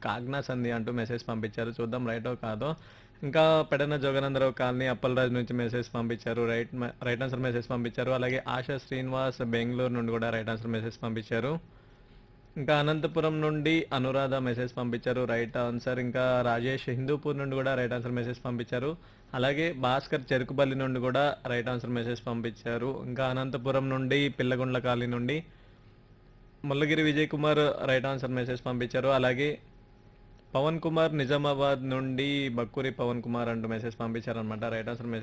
కాగ్నా సంధి అంటూ మెసేజ్ పంపించారు చూద్దాం రైటో కాదో ఇంకా పెడన జోగనందరావు కాలనీ అప్పలరాజు నుంచి మెసేజ్ పంపించారు రైట్ మ- రైట్ ఆన్సర్ మెసేజ్ పంపించారు అలాగే ఆశా శ్రీనివాస్ బెంగళూరు నుండి కూడా రైట్ ఆన్సర్ మెసేజ్ పంపించారు ఇంకా అనంతపురం నుండి అనురాధ మెసేజ్ పంపించారు రైట్ ఆన్సర్ ఇంకా రాజేష్ హిందూపూర్ నుండి కూడా రైట్ ఆన్సర్ మెసేజ్ పంపించారు అలాగే భాస్కర్ చెరుకుపల్లి నుండి కూడా రైట్ ఆన్సర్ మెసేజ్ పంపించారు ఇంకా అనంతపురం నుండి పిల్లగుండ్ల కాలనీ నుండి Mullagiri Vijay Kumar right answer message పంపించారు అలాగే పవన్ కుమార్ నిజామాబాద్ నుండి బక్కూరి పవన్ కుమార్ అంటూ మెసేజ్ పంపించారు అనమాట రైట్ ఆన్సర్ మెసేజ్